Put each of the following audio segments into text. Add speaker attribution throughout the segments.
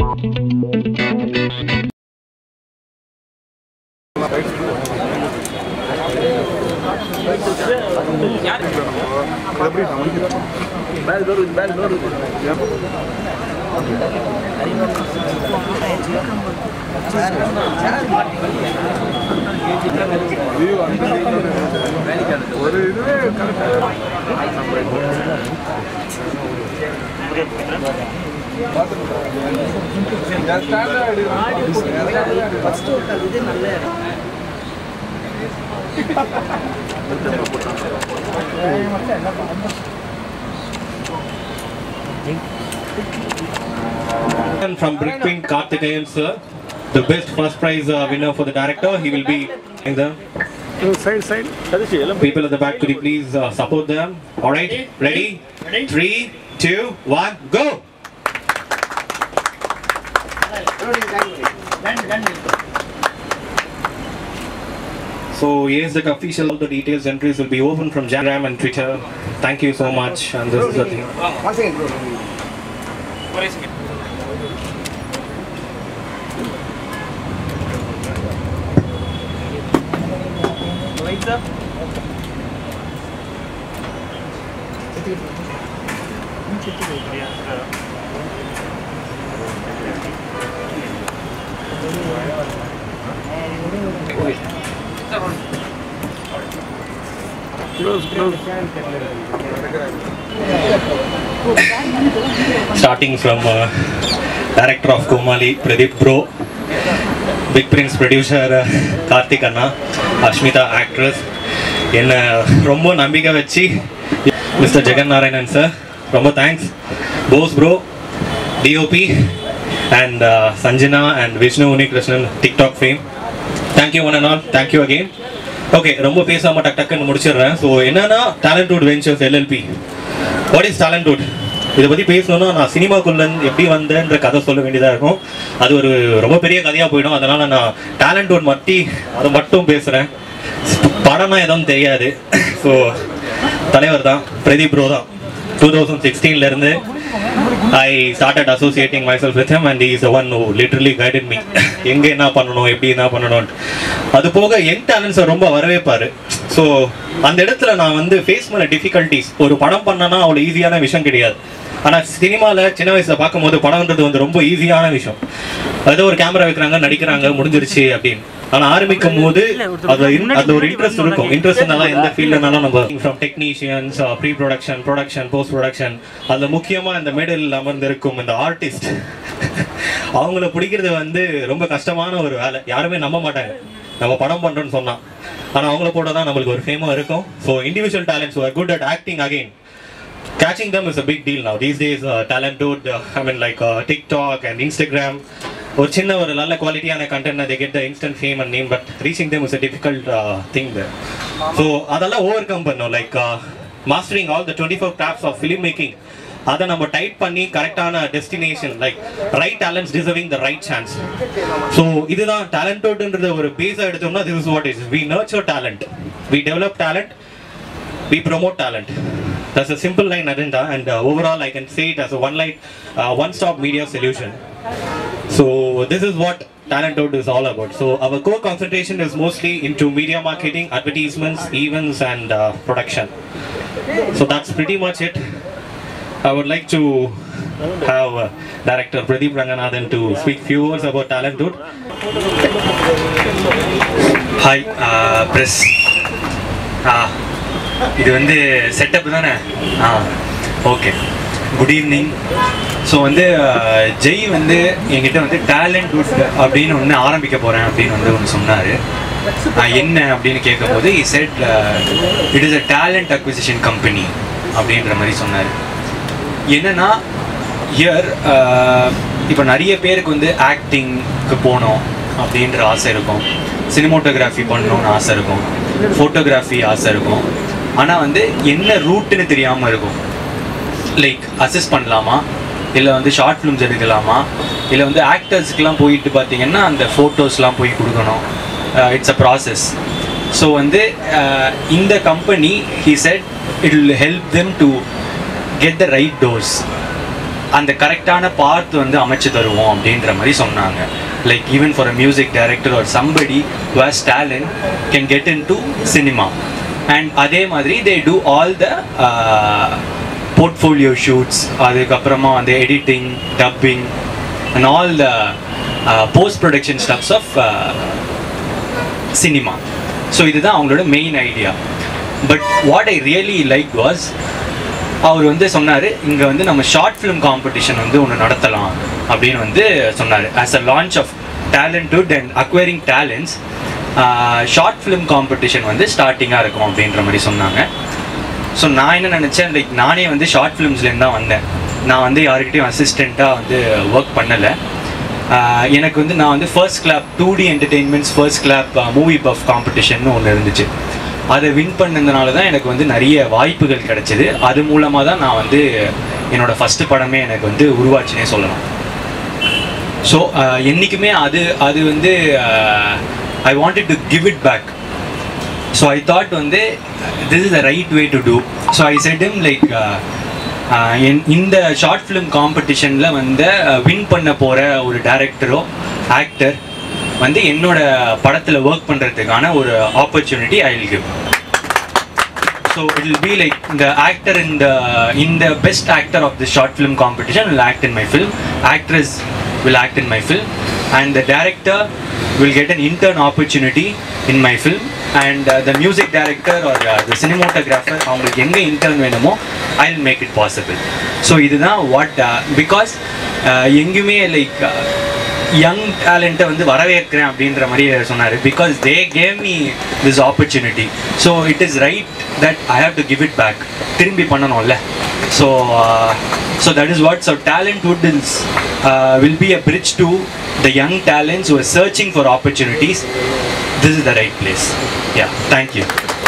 Speaker 1: ஒரு இதுவே கரெக்டாக
Speaker 2: And from Brickpin Karthikeyan sir, the best first prize uh, winner for the director. He will be in the
Speaker 1: side side
Speaker 2: people at the back. Could you please uh, support them? All right, ready? Three, two, one, go! So yes, the official all the details entries will be open from Jangram and Twitter. Thank you so much. And this is the thing.
Speaker 1: Close close
Speaker 2: starting from uh, director of Komali, Pradeep Bro, Big Prince producer uh, Karthik Anna, Ashmita actress, என்ன ரொம்ப நம்பிக்கை வச்சு mister Jagan Narayanan sir ரொம்ப thanks Bose bro DOP and Sanjana and Vishnu Unnikrishnan TikTok fame thank you one and all thank you again okay ரொம்ப பேசாம டக் டக்குன்னு முடிச்சிடுறேன் ஸோ என்னன்னா Talentwood ventures LLP what is Talentwood இதை பற்றி பேசணும்னா நான் சினிமாக்குள்ள எப்படி வந்தேன்ற கதை சொல்ல வேண்டியதாக இருக்கும் அது ஒரு ரொம்ப பெரிய கதையாக போயிடும் அதனால நான் டேலண்ட்வுட் மட்டி அதை மட்டும் பேசுகிறேன் படம்னா எதுவும் தெரியாது ஸோ தலைவர் தான் பிரதீப் ப்ரோ தான் டூ தௌசண்ட் சிக்ஸ்டீன்லேருந்து I started associating myself with hmm and is one who literally guided me எங்கே என்ன பண்ணணும் எப்படி என்ன பண்ணணும்னு அது போக யங் டேலண்ட்ஸை ரொம்ப வரவேற்பாரு ஸோ அந்த இடத்துல நான் வந்து ஃபேஸ் பண்ண டிஃபிகல்ட்டிஸ் ஒரு படம் பண்ணனா அவ்வளோ ஈஸியான விஷயம் கிடையாது ஆனால் சினிமாவில் சின்ன வயசில் பார்க்கும்போது படம்ன்றது வந்து ரொம்ப ஈஸியான விஷயம் ஏதோ ஒரு கேமரா வைக்கிறாங்க நடிக்கிறாங்க முடிஞ்சிருச்சு அப்படின்னு ஆனால் ஆரம்பிக்கும் போது அது அது ஒரு இன்ட்ரெஸ்ட் இருக்கும் இன்ட்ரெஸ்ட்னால எந்த ஃபீல்டுனாலும் நம்ம from technicians pre production production post production அதில் முக்கியமாக இந்த மிடில் அமர்ந்திருக்கும் இந்த ஆர்டிஸ்ட் அவங்கள பிடிக்கிறது வந்து ரொம்ப கஷ்டமான ஒரு வேலை யாருமே நம்ப மாட்டாங்க நம்ம படம் பண்றோம்னு சொன்னா ஆனா அவங்கள போட தான் நம்மளுக்கு ஒரு ஃபேமும் இருக்கும் so individual talents are good at acting again catching them is a big deal now these days uh, talented uh, i mean like uh, tiktok and instagram ஒரு சின்ன ஒரு நல்ல குவாலிட்டியான content they get the instant fame and name but reaching them is a difficult uh, thing there so அதெல்லாம் overcome பண்ணும் like mastering all the twenty four crafts of film making அதை நம்ம tight பண்ணி கரெக்டான destination like right talents deserving the right chance so இதுதான் டேலண்டோடுன்றத ஒரு பேஸாக எடுத்தோம்னா this is what is we nurture talent we develop talent we promote talent. That's a simple line agenda, and uh, overall, I can say it as a one line, uh, one stop media solution. So, this is what Talent is all about. So, our core concentration is mostly into media marketing, advertisements, events, and uh, production. So, that's pretty much it. I would like to have uh, director Pradeep Ranganathan to speak few words about Talent
Speaker 3: hi press ஆ இது வந்து setup தானே ஆ okay good evening so வந்து அஹ், ஜெய் வந்து என்கிட்ட வந்து டேலண்ட் வுட் அப்படின்னு ஒன்று ஆரம்பிக்க போகிறேன் அப்படின்னு வந்து ஒன்று சொன்னார் என்ன அப்படின்னு கேட்கும்போது he said it is a talent acquisition company அப்படின்ற மாதிரி சொன்னார் என்னன்னா இயர் இப்போ நிறைய பேருக்கு வந்து ஆக்டிங்க்கு போகணும் அப்படின்ற ஆசை இருக்கும் சினிமோட்டோகிராஃபி பண்ணணும்னு ஆசை இருக்கும் ஃபோட்டோகிராஃபி ஆசை இருக்கும் ஆனால் வந்து என்ன ரூட்டுன்னு தெரியாமல் இருக்கும் லைக் அசஸ் பண்ணலாமா இல்லை வந்து ஷார்ட் ஃபிலிம்ஸ் எடுக்கலாமா இல்லை வந்து ஆக்டர்ஸ்க்குலாம் போயிட்டு பார்த்தீங்கன்னா அந்த ஃபோட்டோஸ்லாம் போய் கொடுக்கணும் இட்ஸ் அ ப்ராசஸ் ஸோ வந்து uh, இந்த company he said it will help them to get the right doors அந்த கரெக்டான பாத் வந்து அமைச்சு தருவோம் அப்படின்ற மாதிரி சொன்னாங்க like even for a music director ஒரு somebody was talent can get into cinema and அதே மாதிரி they do all the portfolio shoots அதுக்கப்புறமா வந்து editing dubbing and all the post production stuffs of cinema so இதுதான் அவங்களோட main idea but what I really like was அவர் வந்து சொன்னார் இங்கே வந்து நம்ம ஷார்ட் ஃபிலிம் காம்படிஷன் வந்து ஒன்று நடத்தலாம் அப்படின்னு வந்து சொன்னார் as a launch of talented and acquiring talents short film competition வந்து ஸ்டார்டிங்காக இருக்கும் அப்படின்ற மாதிரி சொன்னாங்க ஸோ நான் என்ன நினச்சேன் லைக் நானே வந்து ஷார்ட் ஃபிலிம்ஸ்லேருந்து தான் வந்தேன் நான் வந்து யாருக்கிட்டையும் அசிஸ்டண்ட்டாக வந்து ஒர்க் பண்ணலை ஆஹ் எனக்கு வந்து நான் வந்து first clap two D Entertainments first clap movie buff competition ஒன்று இருந்துச்சு அதை வின் பண்ணதுனால தான் எனக்கு வந்து நிறைய வாய்ப்புகள் கிடைச்சிது அது மூலமாக தான் நான் வந்து என்னோட ஃபஸ்ட்டு படமே எனக்கு வந்து உருவாச்சுனே சொல்லலாம் ஸோ என்றைக்குமே அது அது வந்து I wanted to give it back so I thought வந்து this is the right way to do so I said him like இந்த ஷார்ட் ஃபிலிம் காம்படிஷனில் வந்து வின் பண்ண போகிற ஒரு டைரக்டரோ ஆக்டர் வந்து என்னோட படத்தில் ஒர்க் பண்ணுறதுக்கான ஒரு opportunity I will give so it will be like இந்த actor in the in the best actor of the short film competition will act in my film actress will act in my film and the director will get an intern opportunity in my film and uh, the music director or uh, the cinematographer அவங்களுக்கு எங்கே intern வேணுமோ I will make it possible so இதுதான் what because எங்கேயுமே like young டேலண்ட்டை வந்து வரவேற்கிறேன் அப்படின்ற மாதிரி சொன்னார் because they gave me this opportunity so it is right that I have to give it back திரும்பி பண்ணணும்ல so so that is what so Talentwood is will be a bridge to the young talents are searching for opportunities this is the right place yeah thank you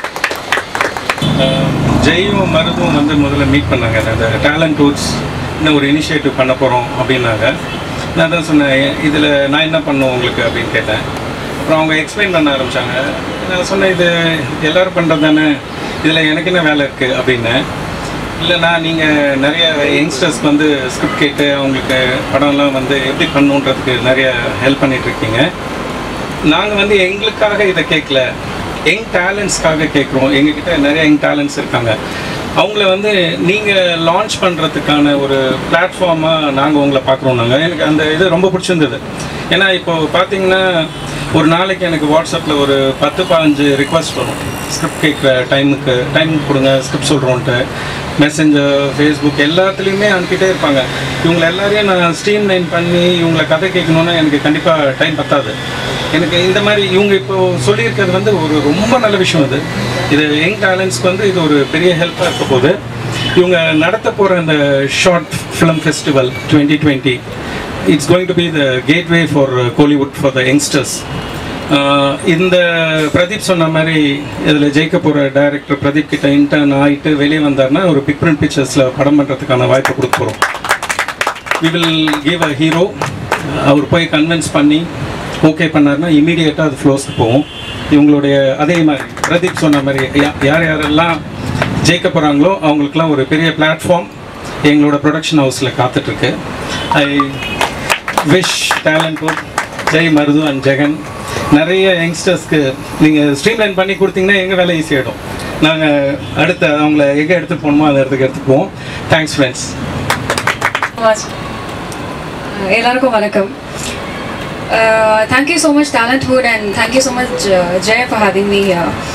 Speaker 1: ஜெயும் மருதும் வந்து முதல்ல meet பண்ணாங்க அந்த talent tours இன்னும் ஒரு initiative பண்ண போகிறோம் அப்படின்னாங்க நான் தான் சொன்னேன் இதில் நான் என்ன பண்ணும் உங்களுக்கு அப்படின்னு கேட்டேன் அப்புறம் அவங்க எக்ஸ்பிளைன் பண்ண ஆரம்பித்தாங்க நான் சொன்னேன் இது எல்லோரும் பண்ணுறது தானே இதில் எனக்கு என்ன வேலை இருக்குது அப்படின்னு இல்லைண்ணா நீங்கள் நிறைய யங்ஸ்டர்ஸ்க்கு வந்து ஸ்கிரிப்ட் கேட்டு அவங்களுக்கு படம்லாம் வந்து எப்படி பண்ணணுன்றதுக்கு நிறைய ஹெல்ப் பண்ணிகிட்ருக்கீங்க நாங்கள் வந்து எங்களுக்காக இதை கேட்கல யங் டேலண்ட்ஸ்க்காக கேட்குறோம் எங்ககிட்ட நிறைய யங் டேலண்ட்ஸ் இருக்காங்க அவங்கள வந்து நீங்கள் லான்ச் பண்ணுறதுக்கான ஒரு பிளாட்ஃபார்மாக நாங்கள் உங்களை பார்க்குறோம் நாங்கள் எனக்கு அந்த இது ரொம்ப பிடிச்சிருந்தது ஏன்னா இப்போ பார்த்தீங்கன்னா ஒரு நாளைக்கு எனக்கு வாட்ஸ்அப்பில் ஒரு பத்து பதினஞ்சு ரிக்வஸ்ட் வரும் ஸ்கிரிப்ட் கேட்குற டைமுக்கு டைம் கொடுங்க ஸ்கிரிப்ட் சொல்கிறோன்ட்டு மெசஞ்சர் ஃபேஸ்புக் எல்லாத்துலேயுமே அனுப்பிட்டே இருப்பாங்க இவங்களை எல்லாரையும் நான் ஸ்ட்ரீம் லைன் பண்ணி இவங்களை கதை கேட்கணுன்னா எனக்கு கண்டிப்பாக டைம் பத்தாது எனக்கு இந்த மாதிரி இவங்க இப்போ சொல்லியிருக்கிறது வந்து ஒரு ரொம்ப நல்ல விஷயம் இது இது யங் டேலண்ட்ஸ்க்கு வந்து இது ஒரு பெரிய ஹெல்ப்பாக இருக்க போகுது இவங்க நடத்த போகிற அந்த short film festival twenty twenty it's going to be the gateway for Kollywood for the youngsters இந்த பிரதீப் சொன்ன மாதிரி இதில் ஜெயிக்க போகிற டைரக்டர் பிரதீப் கிட்ட இன்டர்ன் ஆகிட்டு வெளியே வந்தார்னா ஒரு பிக் பிரிண்ட் பிக்சர்ஸில் படம் பண்ணுறதுக்கான வாய்ப்பு கொடுக்க போகிறோம் we will give a hero அவர் போய் கன்வின்ஸ் பண்ணி ஓகே பண்ணார்னா இமீடியட்டாக அது ஃப்ளோஸ்க்கு போகும் இவங்களுடைய அதே மாதிரி பிரதீப் சொன்ன மாதிரி யா- யார் யாரெல்லாம் ஜெயிக்க போகிறாங்களோ அவங்களுக்குலாம் ஒரு பெரிய பிளாட்ஃபார்ம் எங்களோட ப்ரொடக்ஷன் ஹவுஸில் காத்துட்ருக்கு I wish talent Jai Marudhu and Jagan நிறைய யங்ஸ்டர்ஸ்க்கு நீங்கள் ஸ்ட்ரீம்லைன் பண்ணி கொடுத்தீங்கன்னா எங்கள் வேலை ஈஸியாகிடும் நாங்கள் அடுத்த அவங்கள எங்கே எடுத்துகிட்டு போகணுமோ அந்த இடத்துக்கு எடுத்துகிட்டு போவோம் தேங்க்ஸ் ஃப்ரெண்ட்ஸ்
Speaker 4: மச் எல்லாருக்கும் வணக்கம் thank you so much Talentwood and thank you so much Jaya for having me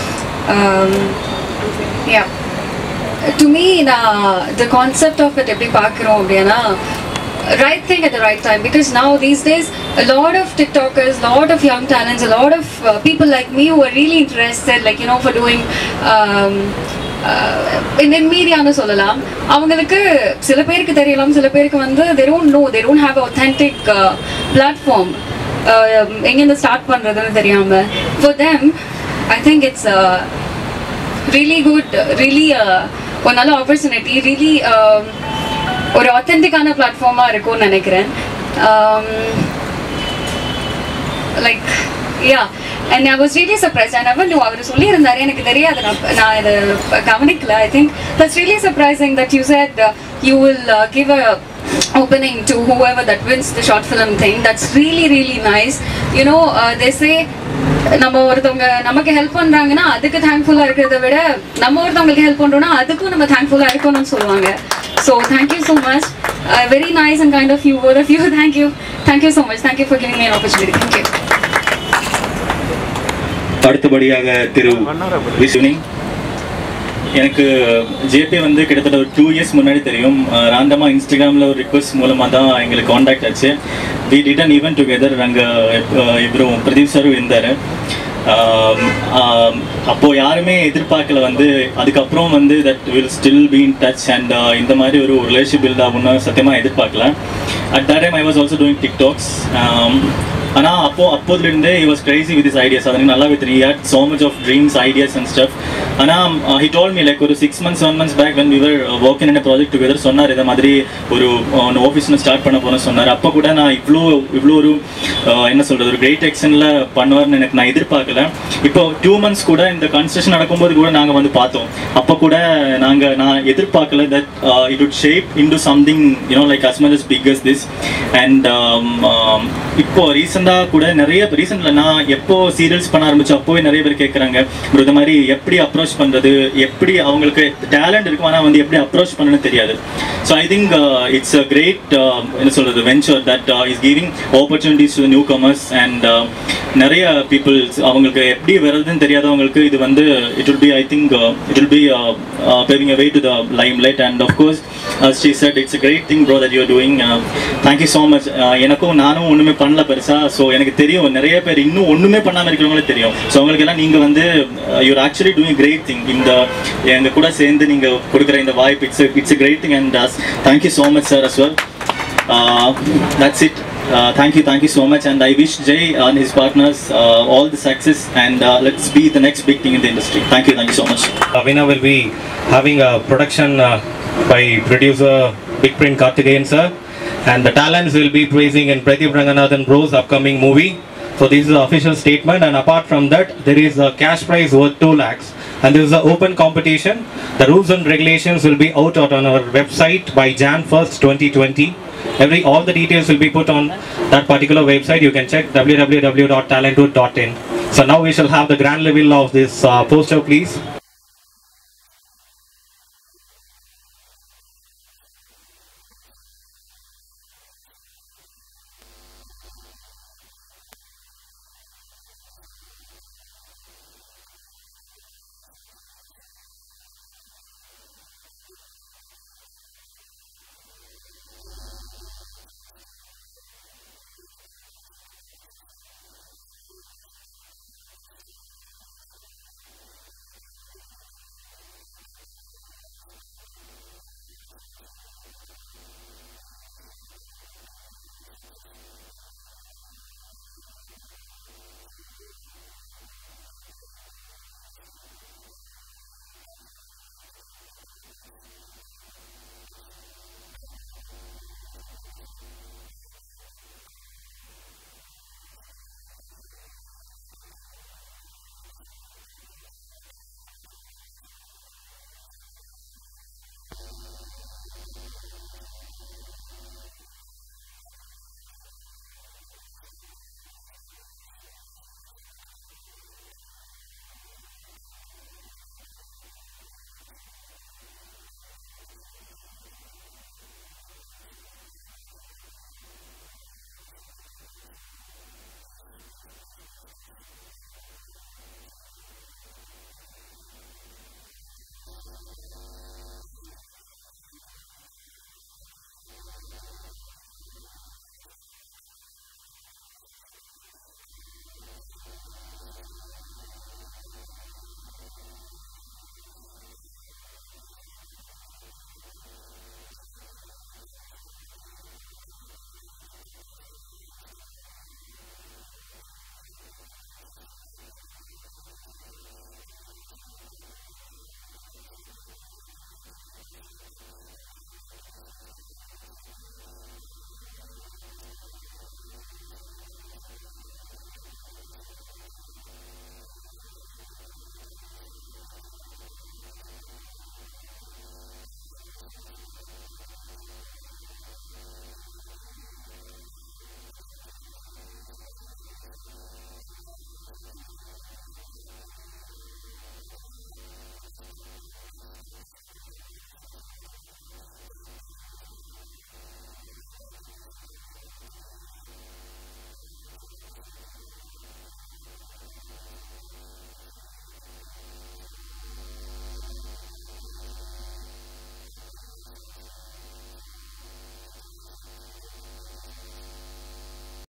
Speaker 4: yeah to me நான் த கான்செப்ட் ஆஃப் இட் எப்படி பார்க்குறோம் அப்படின்னா right thing at the right time because now these days a lot of tiktokers lot of young talents a lot of uh, people like me who are really interested like you know for doing um, Indian மீடியான்னு சொல்லலாம் அவங்களுக்கு சில பேருக்கு தெரியலாம் சில பேருக்கு வந்து they don't know they don't have authentic uh, platform uh, எங்கேருந்து ஸ்டார்ட் பண்ணுறதுன்னு தெரியாமல் for them I think it's uh, really good really uh, ஒரு நல்ல ஆப்பர்ச்சுனிட்டி really um, ஒரு ஆத்தென்டிக்கான பிளாட்ஃபார்மாக இருக்கும்னு நினைக்கிறேன் like yeah and I was really surprise I never knew அவர் சொல்லியிருந்தாரு எனக்கு தெரியாது நான் நான் இதை கவனிக்கல I think that's really surprising that you said you will uh, give a opening to whoever that wins the short film thing. That's really really nice. You know, uh, they say நம்ம ஒருத்தவங்க நமக்கு help பண்றாங்கன்னா அதுக்கு தேங்க்ஃபுல்லா இருக்கிறத விட நம்ம ஒருத்தவங்களுக்கு help பண்றோம்னா அதுக்கும் நம்ம தேங்க்ஃபுல்லா இருக்கணும்னு சொல்லுவாங்க so thank you so much very nice and kind of you for of you thank you thank you so much thank you for giving me opportunity thank you
Speaker 5: அடுத்தபடியாக திரு விஷ்ணுனி எனக்கு ஜேபி வந்து கிட்டத்தட்ட ஒரு டூ இயர்ஸ் முன்னாடி தெரியும் ராண்டமா இன்ஸ்டாகிராமில் ஒரு ரிக்வஸ்ட் மூலமாக தான் எங்களுக்கு காண்டாக்ட் ஆச்சு வி ரிட்டன் ஈவன் டுகெதர் அங்கே இவரும் பிரதீப் சாரும் இருந்தார் அப்போது யாருமே எதிர்பார்க்கல வந்து அதுக்கப்புறம் வந்து that will still be in touch and இந்த மாதிரி ஒரு ரிலேஷன் பில்ட் ஆகும்னு சத்தியமாக எதிர்பார்க்கல at that time I was also doing TikToks ஆனால் அப்போ அப்போதுலேருந்தே he was crazy with his ideas அது எனக்கு நல்லாவே தெரியும் he had so much of dreams ideas and stuff ஆனால் he told me like ஒரு six months one months back when we were working in a project together சொன்னார் இதை மாதிரி ஒரு ஆஃபீஸ்னு ஸ்டார்ட் பண்ண போகிறேன் சொன்னார் அப்போ கூட நான் இவ்வளோ இவ்வளோ ஒரு அஹ், என்ன சொல்கிறது ஒரு கிரேட் எக்ஷனில் பண்ணுவார்னு எனக்கு நான் எதிர்பார்க்கல இப்போ டூ மந்த்ஸ் கூட இந்த கன்ஸ்ட்ரக்ஷன் நடக்கும்போது கூட நாங்கள் வந்து பார்த்தோம் அப்போ கூட நாங்கள் நான் எதிர்பார்க்கல that it would shape into something you know like as much as big as this and um, um, இப்போ ரீசெண்டாக கூட நிறைய ரீசெண்டில் நான் எப்போ சீரியல்ஸ் பண்ண ஆரம்பிச்சோ அப்போவே நிறைய பேர் கேட்குறாங்க ப்ரோ இந்த மாதிரி எப்படி அப்ரோச் பண்ணுறது எப்படி அவங்களுக்கு டேலண்ட் இருக்கும் ஆனால் வந்து எப்படி அப்ரோச் பண்ணணும்னு தெரியாது so I think it's a great என்ன சொல்கிறது venture that is giving opportunities to new comers and நிறைய பீப்புள்ஸ் அவங்களுக்கு எப்படி வர்றதுன்னு தெரியாதவங்களுக்கு இது வந்து it will be I think it will be paving a way to the limelight and of course Sri said it's a great thing bro that you doing thank you so much எனக்கும் நானும் ஒன்றுமே பண்ணல பெருசா ஸோ எனக்கு தெரியும் நிறைய பேர் இன்னும் ஒன்றுமே பண்ணாமல் இருக்கிறவங்களே தெரியும் ஸோ அவங்களுக்கு எல்லாம் நீங்கள் வந்து your actually doing great thing இந்த எங்கள் கூட சேர்ந்து நீங்கள் கொடுக்குற இந்த வாய்ப்பு it's it's great thing and thank you so much sir as well that's it thank you, thank you so much, and I wish Jay and his partners uh, all the success, and uh, let's be the next big thing in the industry. Thank you, thank you so much.
Speaker 2: Avina will be having a production uh, by producer Big Print Karthikeyan sir, and the talents will be praising in Pradeep Ranganathan Bro's upcoming movie. So this is the official statement, and apart from that, there is a cash prize worth 2 lakhs. And this is an open competition. The rules and regulations will be out on our website by Jan 1st, 2020. Every all the details will be put on that particular website. You can check www.talentwood.in. So now we shall have the grand reveal of this uh, poster, please.